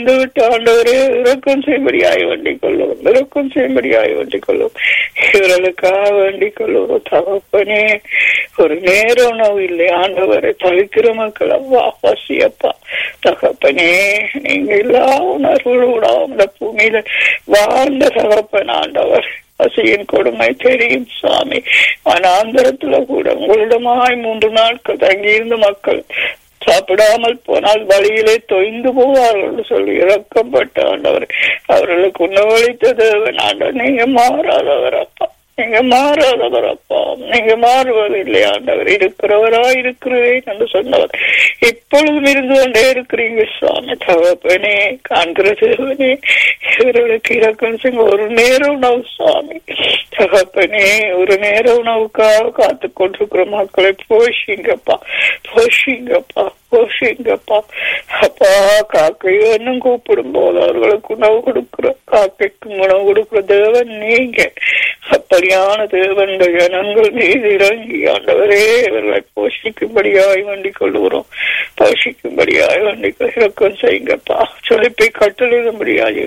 வந்து விட்டு ஆண்டவரே இறக்கம் செய்யும்படியாய் வேண்டிக் கொள்ளும் இறக்கம் செய்யும்படியாய் வேண்டிக் கொள்ளும் இவர்களுக்காக வேண்டிக் கொள்ளும் தகப்பனே ஒரு நேர உணவு இல்லை ஆண்டவரை தவிக்கிற மக்கள் அவ்வா பசியப்பா தகப்பனே நீங்க எல்லா உணர்வுகளோட இந்த பூமியில வாழ்ந்த தகப்பன் ஆண்டவர் பசியின் கொடுமை தெரியும் சுவாமி வனாந்தரத்துல கூட உங்களிடமாய் மூன்று நாட்கள் தங்கியிருந்த மக்கள் சாப்பிடாமல் போனால் வழியிலே தொய்ந்து போவார்கள் சொல்லி இறக்கப்பட்ட ஆண்டவர் அவர்களுக்கு உணவளித்த தேவன் ஆண்டவர் நீங்க மாறாதவர் அப்பா நீங்க மாறாதவர் அப்பா நீங்க மாறுவதில்லை ஆண்டவர் இருக்கிறவரா இருக்கிறேன் என்று சொன்னவர் இப்பொழுதும் இருந்து கொண்டே இருக்கிறீங்க சுவாமி தகப்பனே காண்கிற தேவனே இவர்களுக்கு இறக்கம் செய்ய ஒரு நேர உணவு சுவாமி தகப்பனே ஒரு நேர உணவுக்காக காத்து கொண்டிருக்கிற மக்களை போஷிங்கப்பா போஷிங்கப்பா போஷிங்கப்பா அப்பா காக்கை இன்னும் கூப்பிடும் போது அவர்களுக்கு உணவு கொடுக்கிற காக்கைக்கு உணவு கொடுக்கிற தேவன் நீங்க அப்படியான தேவன் ஜனங்கள் மீது இறங்கி ஆண்டவரே இவர்களை போஷிக்கும்படியாய் வேண்டிக் கொள்கிறோம் போஷிக்கும்படியாய் வேண்டிக் இறக்கம் செய்யுங்கப்பா சொலிப்பை கட்டளிடும்படியாய்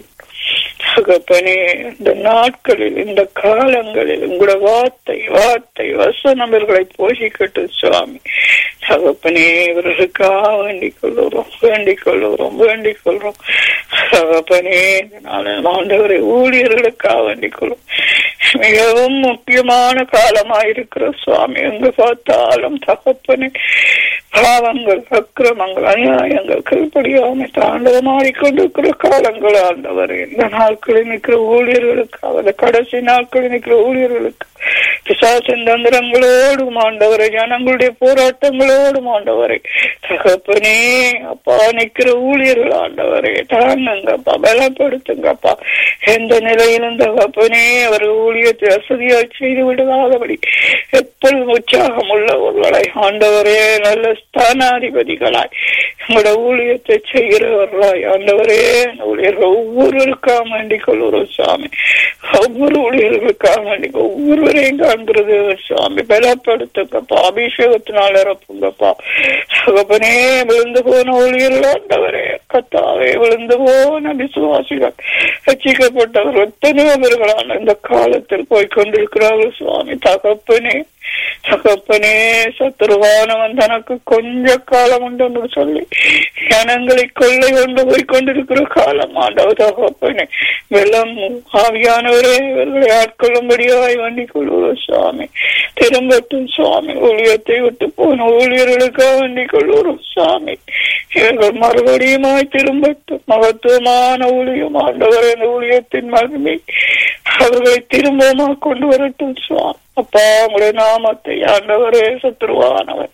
தகப்பனே இந்த நாட்களில் இந்த காலங்களில் உங்களோட வார்த்தை வார்த்தை வசனம் இவர்களை போஷிக்கட்டும் சுவாமி தகப்பனே இவர்களுக்காக வேண்டிக் கொள்ளுறோம் வேண்டிக் கொள்ளுறோம் வேண்டிக் கொள்றோம் தகப்பனே ஆண்டவரை ஊழியர்களுக்காக வேண்டிக் கொள்ளும் மிகவும் முக்கியமான காலமாயிருக்கிற சுவாமி எங்கு பார்த்தாலும் தகப்பனே பாவங்கள் அக்கிரமங்கள் அநியாயங்கள் கீழ்படியாமை தாண்டவமாடிக்கொண்டிருக்கிற காலங்கள் ஆண்டவர் இந்த நாட்களில் நிற்கிற ஊழியர்களுக்கு அந்த கடைசி நாட்களில் நிற்கிற ஊழியர்களுக்கு பிசாசின் தந்திரங்களோடும் ஆண்டவரை ஜனங்களுடைய போராட்டங்களோடும் ஆண்டவரை தகப்பனே அப்பா நிற்கிற ஊழியர்கள் ஆண்டவரை தாங்குங்கப்பா பலப்படுத்துங்கப்பா எந்த நிலையிலும் தகப்பனே அவர் ஊழியத்தை வசதியாக செய்து விடுவாதபடி எப்பொழுதும் உற்சாகம் உள்ளவர்களை ஆண்டவரே நல்ல ஸ்தானாதிபதிகளாய் உங்களோட ஊழியத்தை செய்கிறவர்களாய் ஆண்டவரே ஊழியர்கள் ஒவ்வொருவருக்காக வேண்டிக் கொள்கிறோம் சுவாமி ஒவ்வொரு ஊழியர்களுக்காக வேண்டிக் ஒவ்வொருவரையும் காண்கிறது சுவாமி பலப்படுத்துங்கப்பா அபிஷேகத்தினால் இறப்புங்கப்பா சகப்பனே விழுந்து போன ஊழியர்கள் ஆண்டவரே கத்தாவே விழுந்து போன விசுவாசிகள் ரசிக்கப்பட்டவர் எத்தனையோ பேர்களான இந்த காலத்தில் போய் கொண்டிருக்கிறார்கள் சுவாமி தகப்பனே தகப்பனே சத்துருவானவன் தனக்கு கொஞ்ச காலம் உண்டு என்று சொல்லி ஜனங்களை கொள்ளை கொண்டு போய் கொண்டிருக்கிற காலம் ஆண்டவர் தகப்பனே வெள்ளம் ஆவியானவரே இவர்களை ஆட்கொள்ளும்படியாய் வண்டி கொள்வோம் சுவாமி திரும்பட்டும் சுவாமி ஊழியத்தை விட்டு போன ஊழியர்களுக்காக வண்டி கொள்வோம் சுவாமி இவர்கள் மறுபடியுமாய் திரும்பட்டும் மகத்துவமான ஊழியம் ஆண்டவர் இந்த ஊழியத்தின் மகிமை அவர்களை திரும்பமா கொண்டு வரட்டும் சுவாமி அப்பா உங்களுடைய நாமத்தை ஆண்டவரே சத்துருவானவர்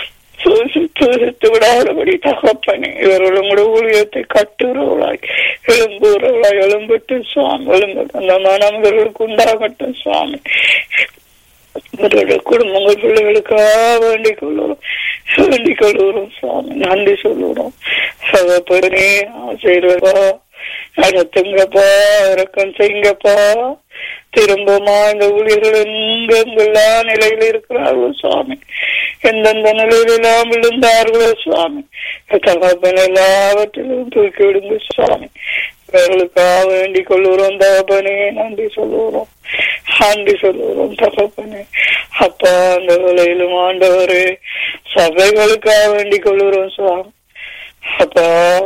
சூசித்து விடாதபடி தகப்பனே இவர்கள் உங்களுடைய ஊழியத்தை கட்டுறவளாய் எழும்புறவளாய் எழும்பிட்டு சுவாமி எழும்பு அந்த மனம் இவர்களுக்கு உண்டாகட்டும் சுவாமி இவர்களுடைய குடும்பங்கள் பிள்ளைகளுக்காக வேண்டிக் கொள்ளுறோம் வேண்டிக் கொள்ளுறோம் சுவாமி நன்றி சொல்லுறோம் சகப்பனே ஆசைவா நடத்துங்கப்பா இறக்கம் செய்யுங்கப்பா திரும்பமா இந்த ஊழியர்கள் எங்கெல்லா நிலையில இருக்கிறார்களோ சுவாமி எந்தெந்த நிலையிலெல்லாம் விழுந்தார்களோ சுவாமி தகப்பன் எல்லாவற்றிலும் தூக்கி விடுங்க சுவாமி இவர்களுக்காக வேண்டிக் கொள்ளுறோம் தகப்பனே நன்றி சொல்லுறோம் நன்றி சொல்லுறோம் தகப்பனே அப்பா அந்த வேலையிலும் ஆண்டவரே சபைகளுக்காக வேண்டிக் கொள்ளுறோம் சுவாமி அப்பா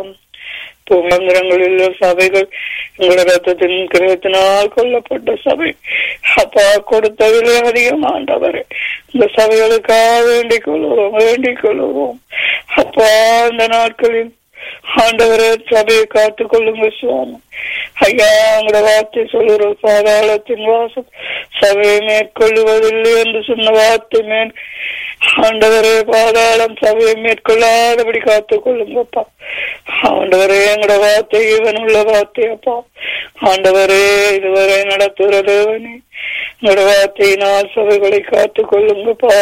பூமந்திரங்களில் சபைகள் உங்களோட ரத்தத்தின் கிரகத்தினால் கொல்லப்பட்ட சபை அப்பா கொடுத்த விலை அதிகமாண்டவரே இந்த சபைகளுக்காக வேண்டிக் கொள்வோம் வேண்டிக் கொள்வோம் அப்பா இந்த நாட்களில் ஆண்டவரை சபையை காத்துக் கொள்ளுங்க சுவாமி ஐயா உங்களோட வார்த்தை சொல்லுற பாதாளத்தின் வாசம் சபையை மேற்கொள்ளுவதில்லை என்று சொன்ன வார்த்தை மேல் ஆண்டவரே பாதாளம் சபையை மேற்கொள்ளாதபடி காத்துக் கொள்ளுங்கப்பா ஆண்டவரே எங்களோட வார்த்தை இவன் உள்ள வார்த்தை அப்பா ஆண்டவரே இதுவரை நடத்துகிற தேவனே உங்களோட வார்த்தையினால் சபைகளை காத்துக் கொள்ளுங்கப்பா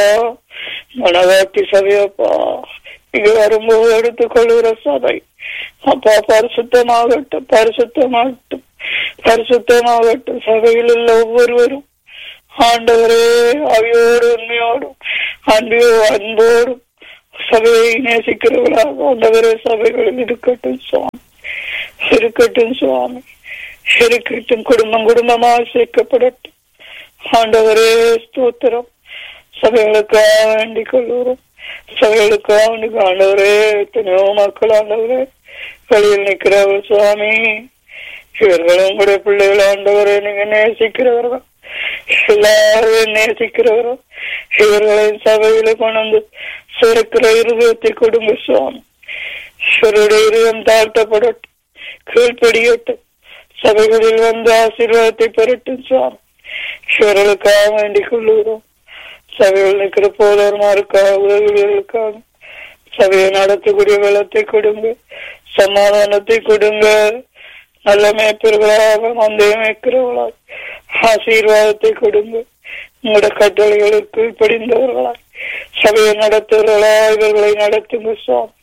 மனவாட்டி சபையப்பா இங்க வரும்போது எடுத்துக் கொள்ளுகிற சபை அப்பா பரிசுத்தமாகட்டும் பரிசுத்தமாகட்டும் பரிசுத்தமாகட்டும் சபையில் உள்ள ஒவ்வொருவரும் ஆண்டவரே அவையோடு உண்மையோடும் அன்பையோ அன்போடும் சபையை நேசிக்கிறவர்களாக ஆண்டவரே சபைகளில் இருக்கட்டும் சுவாமி இருக்கட்டும் சுவாமி இருக்கட்டும் குடும்பம் குடும்பமா சேர்க்கப்படட்டும் ஆண்டவரே ஸ்தோத்திரம் சபைகளுக்காக வேண்டிக் கொள்கிறோம் சபைகளுக்காக வேண்டிக் ஆண்டவரே எத்தனையோ மக்கள் ஆண்டவரே வழியில் நிற்கிறவர் சுவாமி இவர்களும் உங்களுடைய பிள்ளைகள் ஆண்டவரை நீங்க நேசிக்கிறவர்கள் எல்லாரும் நேசிக்கிறவரும் இவர்களின் சபையில கொண்டு சிறக்கிற இருதயத்தை கொடுங்க சுவாமி இவருடைய இருதயம் தாழ்த்தப்படட்டும் கீழ்ப்படியட்டும் சபைகளில் வந்து ஆசீர்வாதத்தை பெறட்டும் சுவாமி இவர்களுக்காக வேண்டிக் கொள்ளுகிறோம் சபையில் நிற்கிற போதர்மாருக்காக உதவிகளுக்காக சபையை நடத்தக்கூடிய வெள்ளத்தை கொடுங்க சமாதானத்தை கொடுங்க நல்ல மேய்ப்பர்களாக மந்தைய மேய்க்கிறவர்களாய் ஆசீர்வாதத்தை கொடுங்க உங்களோட கட்டளைகளுக்கு படிந்தவர்களாய் சபையை நடத்துவர்களா இவர்களை நடத்துங்க சுவாமி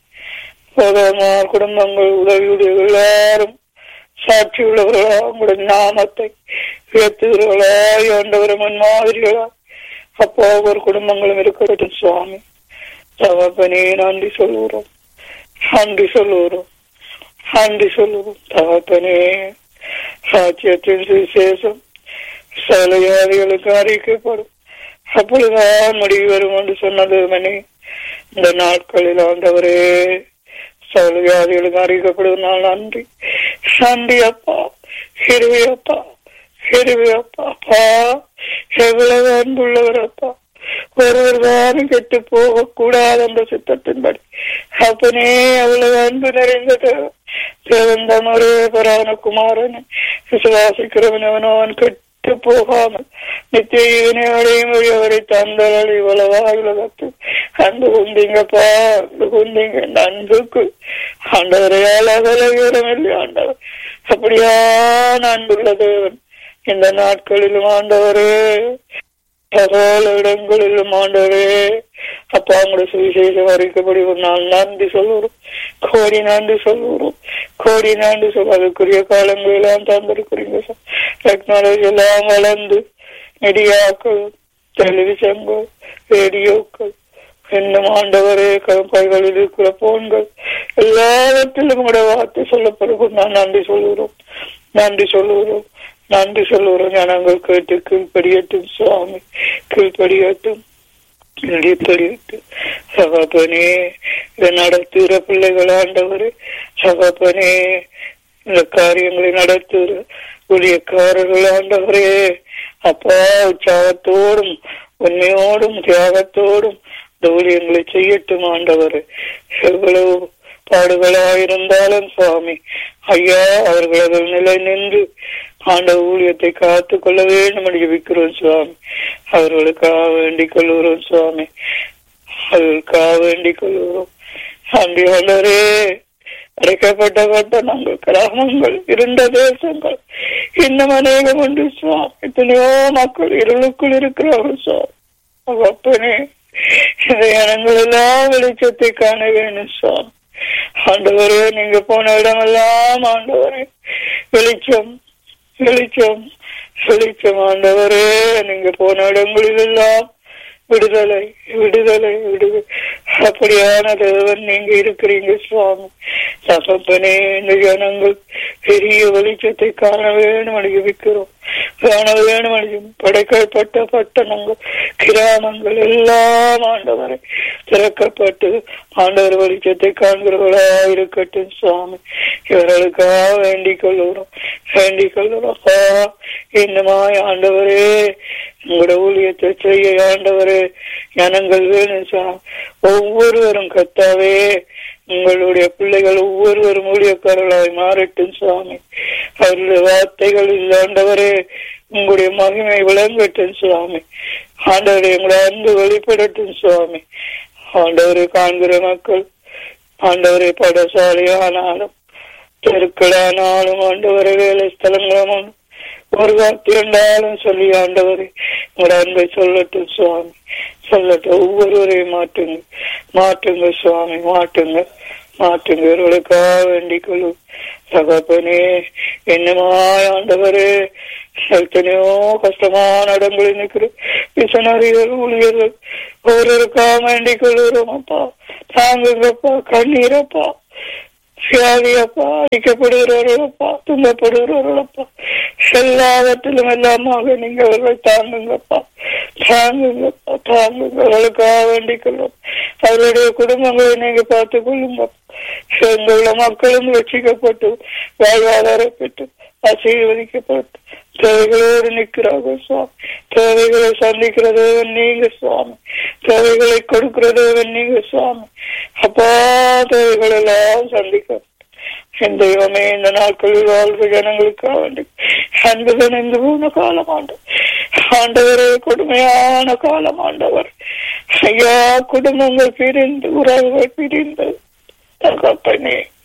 போதமார் குடும்பங்கள் உதவியுடைய எல்லாரும் சாட்சி உள்ளவர்களா உங்களுடைய நாமத்தை உயர்த்துகிறவர்களாய் ஆண்டவர் முன்மாதிரிகளாய் அப்போ ஒவ்வொரு குடும்பங்களும் இருக்கட்டும் சுவாமி தகப்பனே நன்றி சொல்லுகிறோம் நன்றி சொல்லுகிறோம் நன்றி சொல்லுவோம் தகப்பனே சாட்சியத்தின் சுவிசேஷம் சகலயாதிகளுக்கு அறிவிக்கப்படும் அப்பொழுதுதான் முடிவு வரும் என்று சொன்னது மணி இந்த நாட்களில் ஆண்டவரே சகலயாதிகளுக்கு அறிவிக்கப்படும் நாள் நன்றி நன்றி அப்பா ஹிருவி அப்பா ஹிருவி அப்பா அப்பா எவ்வளவு அன்புள்ளவர் அப்பா ஒருவர் தானும் கெட்டு போக கூடாது என்ற சித்தத்தின்படி அப்பனே அவ்வளவு அன்பு நிறைந்தது தேவன் தான் ஒரே பரான குமாரன் விசுவாசிக்கிறவன் அவனவன் கெட்டு போகாமல் நித்திய இவனை அடையும் வழி அவரை தந்தல் இவ்வளவா உலகத்து அன்பு குந்திங்கப்பா அன்பு குந்திங்க இந்த அன்புக்கு ஆண்டவரையால் அகல இல்லை ஆண்டவர் அப்படியா அன்புள்ள தேவன் இந்த நாட்களிலும் ஆண்டவரே சகல இடங்களிலும் ஆண்டவரே அப்பா உங்களுடைய சுவிசேஷம் அறிக்கப்படி ஒரு நாள் நன்றி சொல்லுறோம் கோடி நன்றி சொல்லுறோம் கோடி நன்றி சொல்ல அதுக்குரிய காலங்கள் எல்லாம் தந்திருக்கிறீங்க டெக்னாலஜி எல்லாம் வளர்ந்து மீடியாக்கள் டெலிவிஷன்கள் ரேடியோக்கள் இன்னும் ஆண்டவரே கைகளில் இருக்கிற போன்கள் எல்லாவற்றிலும் கூட வார்த்தை சொல்லப்படுவோம் நான் நன்றி சொல்லுகிறோம் நன்றி சொல்லுகிறோம் நன்றி சொல்லுகிறோம் ஞானங்கள் கேட்டு கீழ்படியட்டும் சுவாமி கீழ்படியட்டும் கீழ்படியட்டும் சகப்பனே இதை நடத்துகிற பிள்ளைகள் ஆண்டவர் சகப்பனே இந்த காரியங்களை நடத்துகிற ஊழியக்காரர்கள் ஆண்டவரே அப்பா உற்சாகத்தோடும் உண்மையோடும் தியாகத்தோடும் இந்த ஊழியங்களை செய்யட்டும் ஆண்டவர் எவ்வளவு பாடுகளாயிருந்தாலும் சுவாமி ஐயா அவர்களது நிலை நின்று ஆண்ட ஊழியத்தை காத்து கொள்ள வேண்டும் என்று ஜபிக்கிறோம் சுவாமி அவர்களுக்காக வேண்டிக் கொள்கிறோம் சுவாமி அவர்களுக்காக வேண்டிக் கொள்கிறோம் அன்றி வல்லரே அடைக்கப்பட்ட பட்டணங்கள் கிராமங்கள் இருண்ட தேசங்கள் இன்னும் அநேகம் உண்டு சுவாமி எத்தனையோ மக்கள் இருளுக்குள் இருக்கிறார்கள் சுவாமி அப்பனே இந்த இனங்கள் எல்லாம் வெளிச்சத்தை காண வேணும் சுவாமி ஆண்டவரே நீங்க போன இடமெல்லாம் ஆண்டவரே வெளிச்சம் வெளிச்சம் வெளிச்சம் ஆண்டவரே நீங்க போன இடங்களில் எல்லாம் விடுதலை விடுதலை விடுதலை அப்படியான தேவன் நீங்க இருக்கிறீங்க சுவாமி தகப்பனே இந்த ஜனங்கள் பெரிய வெளிச்சத்தை காண வேணும் அனுபவிக்கிறோம் காண வேணும் அனுபவி படைக்கப்பட்ட பட்டணங்கள் கிராமங்கள் எல்லாம் ஆண்டவரை திறக்கப்பட்டு ஆண்டவர் வெளிச்சத்தை காண்கிறவர்களா இருக்கட்டும் சுவாமி இவர்களுக்காக வேண்டிக் கொள்ளுகிறோம் வேண்டிக் கொள்ளுகிறோம் இன்னமாய் ஆண்டவரே உங்களோட ஊழியத்தை செய்ய ஆண்டவரே ஜனங்கள் வேணும் சுவாமி ஒவ்வொருவரும் கத்தாவே உங்களுடைய பிள்ளைகள் ஒவ்வொருவரும் ஊழியக்காரர்களாய் மாறட்டும் சுவாமி அவருடைய வார்த்தைகள் இல்லாண்டவரே உங்களுடைய மகிமை விளங்கட்டும் சுவாமி ஆண்டவரை உங்களை அன்பு வெளிப்படட்டும் சுவாமி ஆண்டவரை காண்கிற மக்கள் ஆண்டவரை படசாலையானாலும் தெருக்களானாலும் ஆண்டவரை வேலை ஸ்தலங்களும் ஒரு வார்த்தை என்றாலும் சொல்லி ஆண்டவரை உங்களோட அன்பை சொல்லட்டும் சுவாமி சொல்லட்டும் ஒவ்வொருவரையும் மாற்றுங்க மாற்றுங்க சுவாமி மாற்றுங்க மாற்றுங்க இவர்களுக்காக வேண்டிக் கொள்ளும் தகப்பனே என்னமாய் ஆண்டவரே எத்தனையோ கஷ்டமான இடங்களில் நிற்கிற மிஷனரிகள் ஊழியர்கள் ஒவ்வொருக்காக வேண்டிக் கொள்கிறோம் அப்பா தாங்குங்கப்பா கண்ணீரப்பா வியாதியப்பா அடிக்கப்படுகிறவர்களப்பா துன்பப்படுகிறவர்களப்பா எல்லாவற்றிலும் எல்லாமாக நீங்க அவர்களை தாங்குங்கப்பா தாங்குங்கப்பா தாங்குங்க அவர்களுக்காக வேண்டிக் கொள்ளும் அவருடைய குடும்பங்களை நீங்க பார்த்துக் கொள்ளுங்க எங்களுள்ள மக்களும் ரட்சிக்கப்பட்டு வாழ்வாதாரம் பெற்று ஆசீர்வதிக்கப்பட்டு தேவைகளோடு நிற்கிறார்கள் சுவாமி தேவைகளை சந்திக்கிறதவன் நீங்க சுவாமி தேவைகளை கொடுக்கிறதவன் நீங்க சுவாமி அப்பா தேவைகள் எல்லாம் சந்திக்க என் தெய்வமே இந்த நாட்களில் வாழ்வு ஜனங்களுக்காக வேண்டி அன்புடன் இந்த போன காலம் ஆண்டு ஆண்டவரே கொடுமையான காலம் ஆண்டவர் ஐயா குடும்பங்கள் பிரிந்து உறவுகள் பிரிந்து தகப்பனே